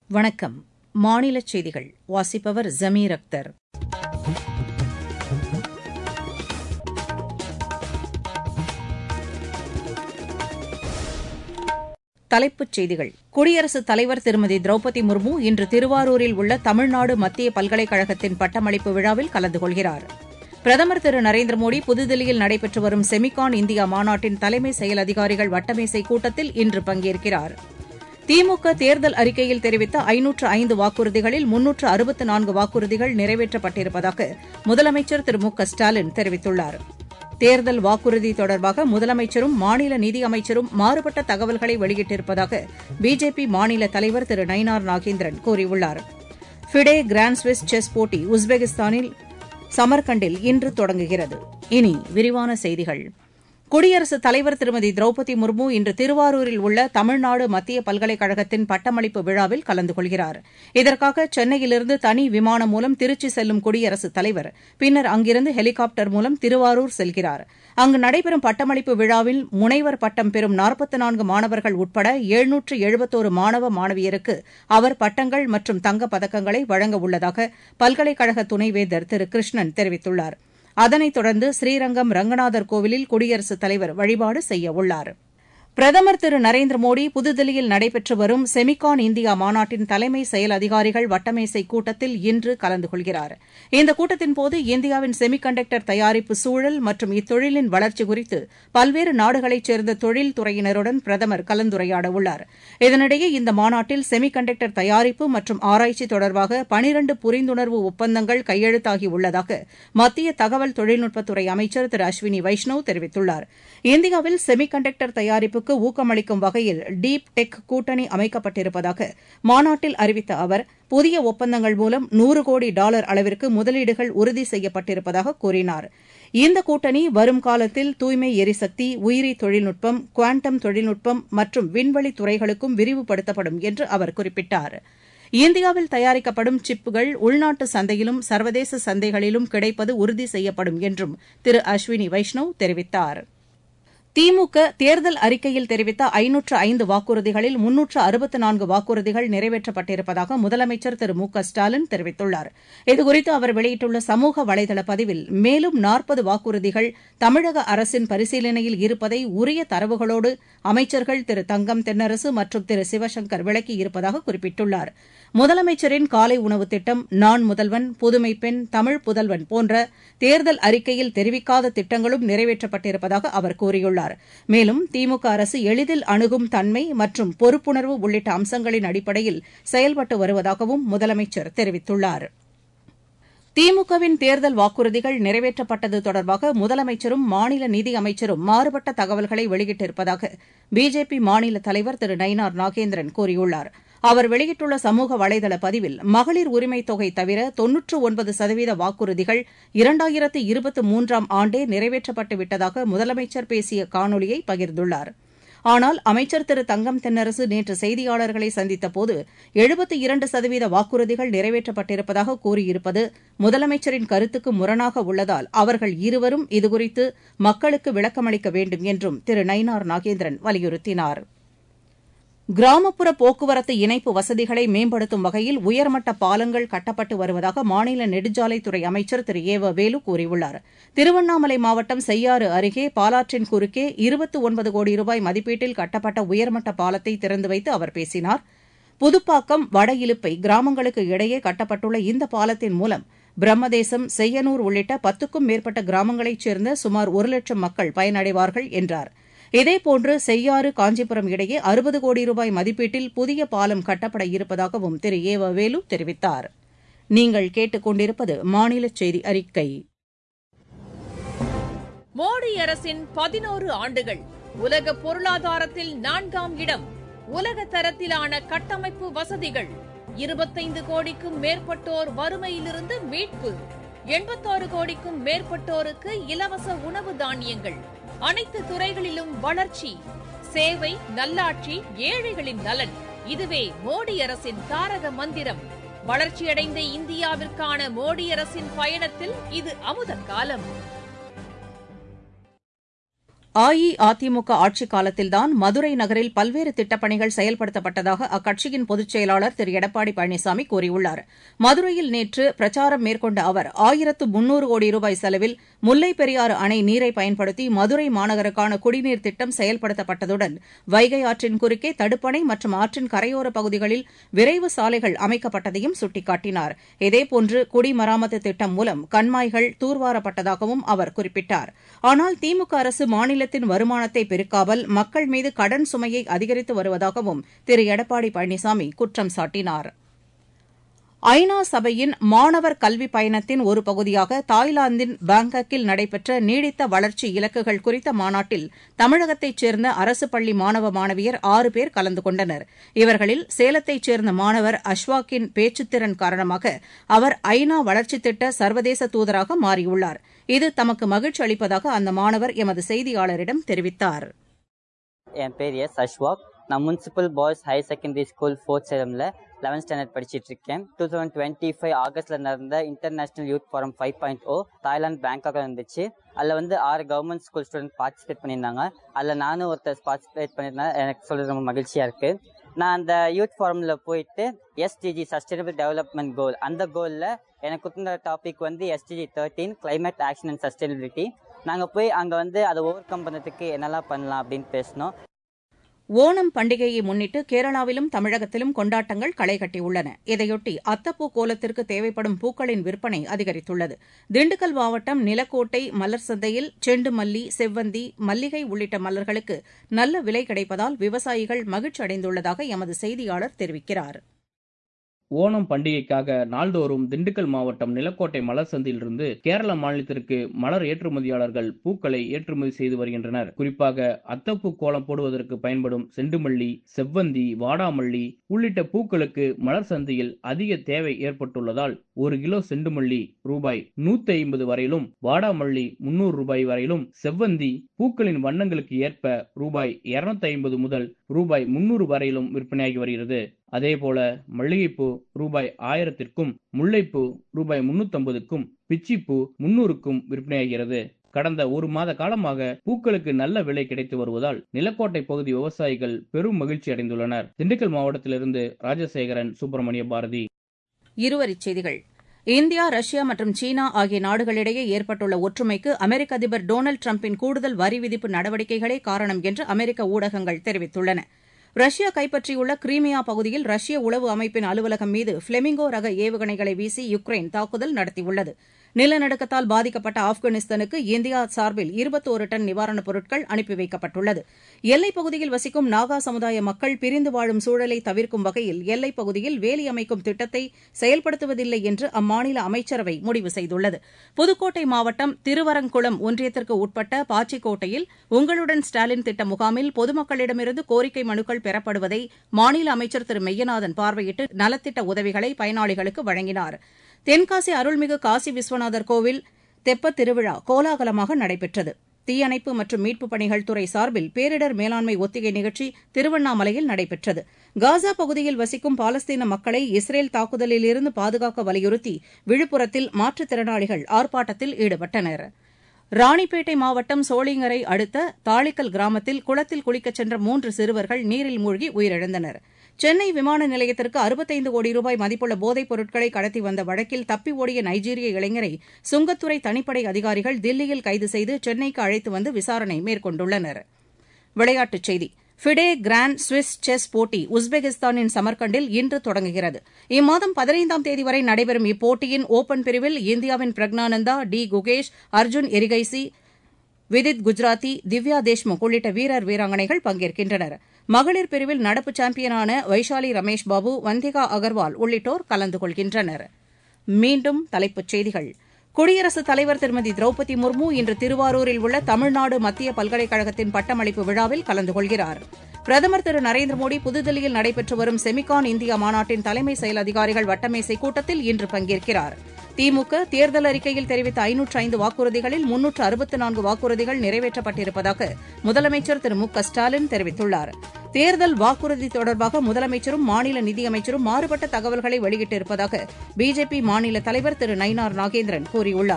வணக்கம் மாநிலச் செய்திகள் வாசிப்பவர் ஜமீர் அக்தர் தலைப்புச் செய்திகள் குடியரசுத் தலைவர் திருமதி திரௌபதி முர்மு இன்று திருவாரூரில் உள்ள தமிழ்நாடு மத்திய பல்கலைக்கழகத்தின் பட்டமளிப்பு விழாவில் கலந்து கொள்கிறார் பிரதமர் திரு நரேந்திர மோடி புதுதில்லியில் நடைபெற்று வரும் செமிகான் இந்தியா மாநாட்டின் தலைமை செயல் அதிகாரிகள் வட்டமேசை கூட்டத்தில் இன்று பங்கேற்கிறார் திமுக தேர்தல் அறிக்கையில் தெரிவித்த ஐநூற்று ஐந்து வாக்குறுதிகளில் முன்னூற்று அறுபத்து நான்கு வாக்குறுதிகள் நிறைவேற்றப்பட்டிருப்பதாக முதலமைச்சர் திரு மு க ஸ்டாலின் தெரிவித்துள்ளார் தேர்தல் வாக்குறுதி தொடர்பாக முதலமைச்சரும் மாநில நிதியமைச்சரும் மாறுபட்ட தகவல்களை வெளியிட்டிருப்பதாக பிஜேபி மாநில தலைவர் திரு நயினார் நாகேந்திரன் கூறியுள்ளார் ஃபிடே கிராண்ட் ஸ்விஸ் செஸ் போட்டி உஸ்பெகிஸ்தானில் சமர்கண்டில் இன்று தொடங்குகிறது இனி விரிவான செய்திகள் குடியரசுத் தலைவர் திருமதி திரௌபதி முர்மு இன்று திருவாரூரில் உள்ள தமிழ்நாடு மத்திய பல்கலைக்கழகத்தின் பட்டமளிப்பு விழாவில் கலந்து கொள்கிறார் இதற்காக சென்னையிலிருந்து தனி விமானம் மூலம் திருச்சி செல்லும் குடியரசுத் தலைவர் பின்னர் அங்கிருந்து ஹெலிகாப்டர் மூலம் திருவாரூர் செல்கிறார் அங்கு நடைபெறும் பட்டமளிப்பு விழாவில் முனைவர் பட்டம் பெறும் நாற்பத்து நான்கு மாணவர்கள் உட்பட எழுநூற்று எழுபத்தோரு மாணவ மாணவியருக்கு அவர் பட்டங்கள் மற்றும் தங்கப் பதக்கங்களை வழங்க உள்ளதாக பல்கலைக்கழக துணைவேந்தர் திரு கிருஷ்ணன் தெரிவித்துள்ளார் அதனைத் தொடர்ந்து ஸ்ரீரங்கம் ரங்கநாதர் கோவிலில் குடியரசுத் தலைவர் வழிபாடு செய்யவுள்ளார் பிரதமர் திரு நரேந்திர மோடி புதுதில்லியில் நடைபெற்று வரும் செமிகான் இந்தியா மாநாட்டின் தலைமை செயல் அதிகாரிகள் வட்டமேசை கூட்டத்தில் இன்று கலந்து கொள்கிறார் இந்த கூட்டத்தின்போது இந்தியாவின் செமி கண்டக்டர் தயாரிப்பு சூழல் மற்றும் இத்தொழிலின் வளர்ச்சி குறித்து பல்வேறு நாடுகளைச் சேர்ந்த தொழில் துறையினருடன் பிரதமர் கலந்துரையாட உள்ளார் இதனிடையே இந்த மாநாட்டில் செமி கண்டக்டர் தயாரிப்பு மற்றும் ஆராய்ச்சி தொடர்பாக பனிரண்டு புரிந்துணர்வு ஒப்பந்தங்கள் கையெழுத்தாகி உள்ளதாக மத்திய தகவல் தொழில்நுட்பத்துறை அமைச்சர் திரு அஸ்வினி வைஷ்ணவ் தெரிவித்துள்ளார் இந்தியாவில் செமி கண்டக்டர் தயாரிப்பு அமைப்புக்கு ஊக்கமளிக்கும் வகையில் டீப் டெக் கூட்டணி அமைக்கப்பட்டிருப்பதாக மாநாட்டில் அறிவித்த அவர் புதிய ஒப்பந்தங்கள் மூலம் நூறு கோடி டாலர் அளவிற்கு முதலீடுகள் உறுதி செய்யப்பட்டிருப்பதாக கூறினார் இந்த கூட்டணி வரும் காலத்தில் தூய்மை எரிசக்தி உயிரி தொழில்நுட்பம் குவாண்டம் தொழில்நுட்பம் மற்றும் விண்வெளி துறைகளுக்கும் விரிவுபடுத்தப்படும் என்று அவர் குறிப்பிட்டார் இந்தியாவில் தயாரிக்கப்படும் சிப்புகள் உள்நாட்டு சந்தையிலும் சர்வதேச சந்தைகளிலும் கிடைப்பது உறுதி செய்யப்படும் என்றும் திரு அஸ்வினி வைஷ்ணவ் தெரிவித்தாா் திமுக தேர்தல் அறிக்கையில் தெரிவித்த ஐநூற்று ஐந்து வாக்குறுதிகளில் முன்னூற்று அறுபத்து நான்கு வாக்குறுதிகள் நிறைவேற்றப்பட்டிருப்பதாக முதலமைச்சர் திரு மு க ஸ்டாலின் தெரிவித்துள்ளார் இதுகுறித்து அவர் வெளியிட்டுள்ள சமூக வலைதள பதிவில் மேலும் நாற்பது வாக்குறுதிகள் தமிழக அரசின் பரிசீலனையில் இருப்பதை உரிய தரவுகளோடு அமைச்சர்கள் திரு தங்கம் தென்னரசு மற்றும் திரு சிவசங்கர் விளக்கியிருப்பதாக குறிப்பிட்டுள்ளார் முதலமைச்சரின் காலை உணவு திட்டம் நான் முதல்வன் புதுமை பெண் தமிழ் புதல்வன் போன்ற தேர்தல் அறிக்கையில் தெரிவிக்காத திட்டங்களும் நிறைவேற்றப்பட்டிருப்பதாக அவர் கூறியுள்ளார் மேலும் திமுக அரசு எளிதில் அணுகும் தன்மை மற்றும் பொறுப்புணர்வு உள்ளிட்ட அம்சங்களின் அடிப்படையில் செயல்பட்டு வருவதாகவும் முதலமைச்சர் தெரிவித்துள்ளார் திமுகவின் தேர்தல் வாக்குறுதிகள் நிறைவேற்றப்பட்டது தொடர்பாக முதலமைச்சரும் மாநில நிதியமைச்சரும் மாறுபட்ட தகவல்களை வெளியிட்டிருப்பதாக பிஜேபி மாநில தலைவர் திரு நயினார் நாகேந்திரன் கூறியுள்ளார் அவர் வெளியிட்டுள்ள சமூக வலைதள பதிவில் மகளிர் உரிமைத் தொகை தவிர தொன்னூற்று ஒன்பது சதவீத வாக்குறுதிகள் இரண்டாயிரத்து இருபத்து மூன்றாம் ஆண்டே நிறைவேற்றப்பட்டு விட்டதாக முதலமைச்சர் பேசிய காணொலியை பகிர்ந்துள்ளார் ஆனால் அமைச்சர் திரு தங்கம் தென்னரசு நேற்று செய்தியாளர்களை சந்தித்தபோது எழுபத்து இரண்டு சதவீத வாக்குறுதிகள் நிறைவேற்றப்பட்டிருப்பதாக கூறியிருப்பது முதலமைச்சரின் கருத்துக்கு முரணாக உள்ளதால் அவர்கள் இருவரும் இதுகுறித்து மக்களுக்கு விளக்கமளிக்க வேண்டும் என்றும் திரு நயினார் நாகேந்திரன் வலியுறுத்தினாா் கிராமப்புற போக்குவரத்து இணைப்பு வசதிகளை மேம்படுத்தும் வகையில் உயர்மட்ட பாலங்கள் கட்டப்பட்டு வருவதாக மாநில நெடுஞ்சாலைத்துறை அமைச்சர் திரு ஏ வ வேலு கூறியுள்ளார் திருவண்ணாமலை மாவட்டம் செய்யாறு அருகே பாலாற்றின் குறுக்கே இருபத்து ஒன்பது கோடி ரூபாய் மதிப்பீட்டில் கட்டப்பட்ட உயர்மட்ட பாலத்தை திறந்து வைத்து அவர் பேசினார் புதுப்பாக்கம் வட இலுப்பை கிராமங்களுக்கு இடையே கட்டப்பட்டுள்ள இந்த பாலத்தின் மூலம் பிரம்மதேசம் செய்யனூர் உள்ளிட்ட பத்துக்கும் மேற்பட்ட கிராமங்களைச் சேர்ந்த சுமார் ஒரு லட்சம் மக்கள் பயனடைவார்கள் என்றார் இதேபோன்று செய்யாறு காஞ்சிபுரம் இடையே அறுபது கோடி ரூபாய் மதிப்பீட்டில் புதிய பாலம் கட்டப்பட இருப்பதாகவும் திரு ஏ வ வேலு தெரிவித்தார் நீங்கள் கேட்டுக்கொண்டிருப்பது மாநில செய்தி அறிக்கை மோடி அரசின் பதினோரு ஆண்டுகள் உலக பொருளாதாரத்தில் நான்காம் இடம் உலக தரத்திலான கட்டமைப்பு வசதிகள் இருபத்தைந்து கோடிக்கும் மேற்பட்டோர் வறுமையிலிருந்து மீட்பு எண்பத்தாறு கோடிக்கும் மேற்பட்டோருக்கு இலவச உணவு தானியங்கள் அனைத்து துறைகளிலும் வளர்ச்சி சேவை நல்லாட்சி ஏழைகளின் நலன் இதுவே மோடி அரசின் தாரக மந்திரம் வளர்ச்சியடைந்த இந்தியாவிற்கான மோடி அரசின் பயணத்தில் இது அமுத காலம் அஇஅதிமுக ஆட்சிக் காலத்தில்தான் மதுரை நகரில் பல்வேறு திட்டப்பணிகள் செயல்படுத்தப்பட்டதாக அக்கட்சியின் பொதுச் செயலாளர் திரு எடப்பாடி பழனிசாமி கூறியுள்ளார் மதுரையில் நேற்று பிரச்சாரம் மேற்கொண்ட அவர் ஆயிரத்து முன்னூறு கோடி ரூபாய் செலவில் முல்லைப் பெரியாறு அணை நீரை பயன்படுத்தி மதுரை மாநகருக்கான குடிநீர் திட்டம் செயல்படுத்தப்பட்டதுடன் வைகை ஆற்றின் குறுக்கே தடுப்பணை மற்றும் ஆற்றின் கரையோர பகுதிகளில் விரைவு சாலைகள் அமைக்கப்பட்டதையும் சுட்டிக்காட்டினார் இதேபோன்று குடிமராமத்து திட்டம் மூலம் கண்மாய்கள் தூர்வாரப்பட்டதாகவும் அவர் குறிப்பிட்டார் ஆனால் திமுக அரசு மாநில மாநிலத்தின் வருமானத்தை பெருக்காமல் மக்கள் மீது கடன் சுமையை அதிகரித்து வருவதாகவும் திரு எடப்பாடி பழனிசாமி குற்றம் சாட்டினார் ஐநா சபையின் மாணவர் கல்வி பயணத்தின் ஒரு பகுதியாக தாய்லாந்தின் பாங்காக்கில் நடைபெற்ற நீடித்த வளர்ச்சி இலக்குகள் குறித்த மாநாட்டில் தமிழகத்தைச் சேர்ந்த அரசு பள்ளி மாணவ மாணவியர் ஆறு பேர் கலந்து கொண்டனர் இவர்களில் சேலத்தைச் சேர்ந்த மாணவர் அஷ்வாக்கின் பேச்சுத்திறன் காரணமாக அவர் ஐநா வளர்ச்சித் திட்ட சர்வதேச தூதராக மாறியுள்ளார் இது தமக்கு மகிழ்ச்சி அளிப்பதாக அந்த மாணவர் எமது செய்தியாளரிடம் தெரிவித்தார் என் பேர் எஸ் அஷ்வாக் நான் municipal boys higher secondary school fourth சேரமில் லெவன்த் ஸ்டாண்டர்ட் படிச்சிட்டு இருக்கேன் டூ தௌசண்ட் டுவெண்ட்டி ஃபைவ் ஆகஸ்ட்ல நடந்த international youth forum five point O Thailand பேங்காக இருந்துச்சு அதில் வந்து ஆறு கவர்மெண்ட் ஸ்கூல் ஸ்டூடெண்ட் பார்ட்டிசிபேட் பண்ணியிருந்தாங்க அதில் நானும் ஒருத்தர் பார்ட்டிசிபேட் பண்ணியிருந்தேன் எனக்கு சொல்கிறது ரொம்ப மகிழ்ச்சியாக இருக்குது நான் அந்த யூத் ஃபாரமில் போயிட்டு எஸ்டிஜி சஸ்டைனபிள் டெவலப்மெண்ட் கோல் அந்த கோலில் எனக்கு கொடுத்த டாபிக் வந்து SDG thirteen climate action and sustainability நாங்கள் போய் அங்கே வந்து அதை ஓவர் கம் பண்ணுறதுக்கு என்னெல்லாம் பண்ணலாம் அப்படின்னு பேசினோம் ஓணம் பண்டிகையை முன்னிட்டு கேரளாவிலும் தமிழகத்திலும் கொண்டாட்டங்கள் களை கட்டியுள்ளன இதையொட்டி அத்தப்பூ கோலத்திற்கு தேவைப்படும் பூக்களின் விற்பனை அதிகரித்துள்ளது திண்டுக்கல் மாவட்டம் நிலக்கோட்டை மலர் சந்தையில் செண்டு மல்லி செவ்வந்தி மல்லிகை உள்ளிட்ட மலர்களுக்கு நல்ல விலை கிடைப்பதால் விவசாயிகள் மகிழ்ச்சி அடைந்துள்ளதாக எமது செய்தியாளர் தெரிவிக்கிறார் ஓணம் பண்டிகைக்காக நாள்தோறும் திண்டுக்கல் மாவட்டம் நிலக்கோட்டை மலர் சந்தையிலிருந்து கேரள மாநிலத்திற்கு மலர் ஏற்றுமதியாளர்கள் பூக்களை ஏற்றுமதி செய்து வருகின்றனர் குறிப்பாக அத்தப்பூ கோலம் போடுவதற்கு பயன்படும் செண்டுமல்லி செவ்வந்தி வாடாமல்லி உள்ளிட்ட பூக்களுக்கு மலர் சந்தையில் அதிக தேவை ஏற்பட்டுள்ளதால் ஒரு கிலோ செண்டுமல்லி ரூபாய் நூத்தி ஐம்பது வரையிலும் வாடாமல்லி முன்னூறு ரூபாய் வரையிலும் செவ்வந்தி பூக்களின் வண்ணங்களுக்கு ஏற்ப ரூபாய் இருநூத்தி ஐம்பது முதல் ரூபாய் முன்னூறு வரையிலும் விற்பனையாகி வருகிறது அதேபோல மல்லிகைப்பூ ரூபாய் ஆயிரத்திற்கும் முல்லைப்பூ ரூபாய் முன்னூத்தம்பதுக்கும் பிச்சிப்பூ முன்னூறுக்கும் விற்பனையாகிறது கடந்த ஒரு மாத காலமாக பூக்களுக்கு நல்ல விலை கிடைத்து வருவதால் நிலக்கோட்டை பகுதி விவசாயிகள் பெரும் மகிழ்ச்சி அடைந்துள்ளனர் திண்டுக்கல் மாவட்டத்திலிருந்து ராஜசேகரன் சுப்பிரமணிய பாரதி இருவரிச் செய்திகள் இந்தியா ரஷ்யா மற்றும் சீனா ஆகிய நாடுகளிடையே ஏற்பட்டுள்ள ஒற்றுமைக்கு அமெரிக்க அதிபர் டொனால்டு டிரம்பின் கூடுதல் வரி விதிப்பு நடவடிக்கைகளே காரணம் என்று அமெரிக்க ஊடகங்கள் தெரிவித்துள்ளன ரஷ்யா கைப்பற்றியுள்ள கிரீமியா பகுதியில் ரஷ்ய உளவு அமைப்பின் அலுவலகம் மீது பிளெமிங்கோ ரக ஏவுகணைகளை வீசி யுக்ரைன் தாக்குதல் நடத்தியுள்ளது நிலநடுக்கத்தால் பாதிக்கப்பட்ட ஆப்கானிஸ்தானுக்கு இந்தியா சார்பில் இருபத்தோரு டன் நிவாரணப் பொருட்கள் அனுப்பி வைக்கப்பட்டுள்ளது எல்லைப் பகுதியில் வசிக்கும் நாகா சமுதாய மக்கள் பிரிந்து வாழும் சூழலை தவிர்க்கும் வகையில் எல்லைப் பகுதியில் வேலி அமைக்கும் திட்டத்தை செயல்படுத்துவதில்லை என்று அம்மாநில அமைச்சரவை முடிவு செய்துள்ளது புதுக்கோட்டை மாவட்டம் திருவரங்குளம் ஒன்றியத்திற்கு உட்பட்ட பாச்சிக்கோட்டையில் உங்களுடன் ஸ்டாலின் திட்ட முகாமில் பொதுமக்களிடமிருந்து கோரிக்கை மனுக்கள் பெறப்படுவதை மாநில அமைச்சர் திரு மெய்யநாதன் பார்வையிட்டு நலத்திட்ட உதவிகளை பயனாளிகளுக்கு வழங்கினார் தென்காசி அருள்மிகு காசி விஸ்வநாதர் கோவில் தெப்பத் திருவிழா கோலாகலமாக நடைபெற்றது தீயணைப்பு மற்றும் மீட்புப் பணிகள் துறை சார்பில் பேரிடர் மேலாண்மை ஒத்திகை நிகழ்ச்சி திருவண்ணாமலையில் நடைபெற்றது காசா பகுதியில் வசிக்கும் பாலஸ்தீன மக்களை இஸ்ரேல் தாக்குதலிலிருந்து பாதுகாக்க வலியுறுத்தி விழுப்புரத்தில் மாற்றுத்திறனாளிகள் ஆர்ப்பாட்டத்தில் ஈடுபட்டனர் ராணிப்பேட்டை மாவட்டம் சோளிங்கரை அடுத்த தாளிக்கல் கிராமத்தில் குளத்தில் குளிக்கச் சென்ற மூன்று சிறுவர்கள் நீரில் மூழ்கி உயிரிழந்தனர் சென்னை விமான நிலையத்திற்கு அறுபத்தைந்து கோடி ரூபாய் மதிப்புள்ள போதைப் பொருட்களை கடத்தி வந்த வழக்கில் தப்பி ஓடிய நைஜீரிய இளைஞரை சுங்கத்துறை தனிப்படை அதிகாரிகள் தில்லியில் கைது செய்து சென்னைக்கு அழைத்து வந்து விசாரணை மேற்கொண்டுள்ளனர் விளையாட்டுச் செய்தி ஃபிடே கிராண்ட் சுவிஸ் செஸ் போட்டி உஸ்பெகிஸ்தானின் சமர்கண்டில் இன்று தொடங்குகிறது இம்மாதம் பதினைந்தாம் தேதி வரை நடைபெறும் இப்போட்டியின் ஒபன் பிரிவில் இந்தியாவின் பிரக்னானந்தா டி குகேஷ் அர்ஜுன் எரிகைசி விதித் குஜராத்தி திவ்யா தேஷ்முக் உள்ளிட்ட வீரர் வீராங்கனைகள் பங்கேற்கின்றனர் மகளிர் பிரிவில் நடப்பு சாம்பியனான வைஷாலி ரமேஷ் பாபு வந்திகா அகர்வால் உள்ளிட்டோர் கலந்து கொள்கின்றனர் மீண்டும் தலைப்புச் செய்திகள் குடியரசுத் தலைவர் திருமதி திரௌபதி முர்மு இன்று திருவாரூரில் உள்ள தமிழ்நாடு மத்திய பல்கலைக்கழகத்தின் பட்டமளிப்பு விழாவில் கலந்து கொள்கிறார் பிரதமர் திரு நரேந்திர மோடி புதுதில்லியில் நடைபெற்று வரும் செமிகான் இந்தியா மாநாட்டின் தலைமை செயல் அதிகாரிகள் வட்டமேசை கூட்டத்தில் இன்று பங்கேற்கிறார் திமுக தேர்தல் அறிக்கையில் தெரிவித்த ஐநூற்று ஐந்து வாக்குறுதிகளில் முன்னூற்று அறுபத்து நான்கு வாக்குறுதிகள் நிறைவேற்றப்பட்டிருப்பதாக முதலமைச்சர் திரு மு க ஸ்டாலின் தெரிவித்துள்ளார் தேர்தல் வாக்குறுதி தொடர்பாக முதலமைச்சரும் மாநில நிதியமைச்சரும் மாறுபட்ட தகவல்களை வெளியிட்டிருப்பதாக பிஜேபி மாநில தலைவர் திரு நயினார் நாகேந்திரன் கூறியுள்ளார்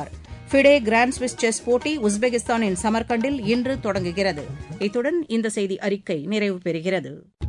ஃபிடே கிராண்ட் ஸ்விஸ் செஸ் போட்டி உஸ்பெகிஸ்தானின் சமர்கண்டில் இன்று தொடங்குகிறது இத்துடன் இந்த செய்தி அறிக்கை நிறைவு பெறுகிறது